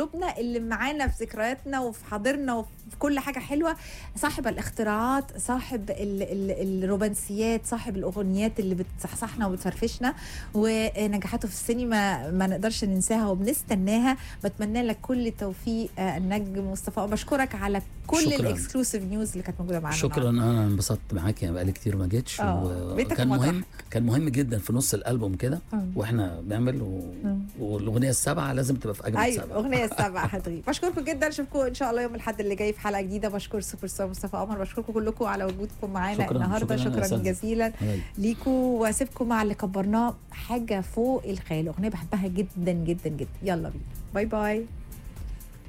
قلوبنا اللي معانا في ذكرياتنا وفي حاضرنا وفي كل حاجه حلوه صاحب الاختراعات صاحب ال ال الرومانسيات صاحب الاغنيات اللي بتصحصحنا وبتفرفشنا ونجاحاته في السينما ما نقدرش ننساها وبنستناها بتمنى لك كل التوفيق آه، النجم مصطفى بشكرك على كل شكراً. الاكسكلوسيف نيوز اللي كانت موجوده معانا شكرا النهاردة. انا انبسطت معاك يعني بقالي كتير ما جيتش آه، بيتك وكان ومطرحك. مهم كان مهم جدا في نص الالبوم كده آه. واحنا بنعمل و... مم. والاغنيه السابعه لازم تبقى في اجمل ايوه سابعه اغنيه السابعه هتغيب بشكركم جدا اشوفكم ان شاء الله يوم الاحد اللي جاي في حلقه جديده بشكر سوبر ستار مصطفى قمر بشكركم كلكم على وجودكم معانا شكراً، النهارده شكراً يا شكرا أستاذ. جزيلا أيوة. ليكوا واسيبكم مع اللي كبرناه حاجه فوق الخيال اغنيه بحبها جدا جدا جدا يلا بينا باي باي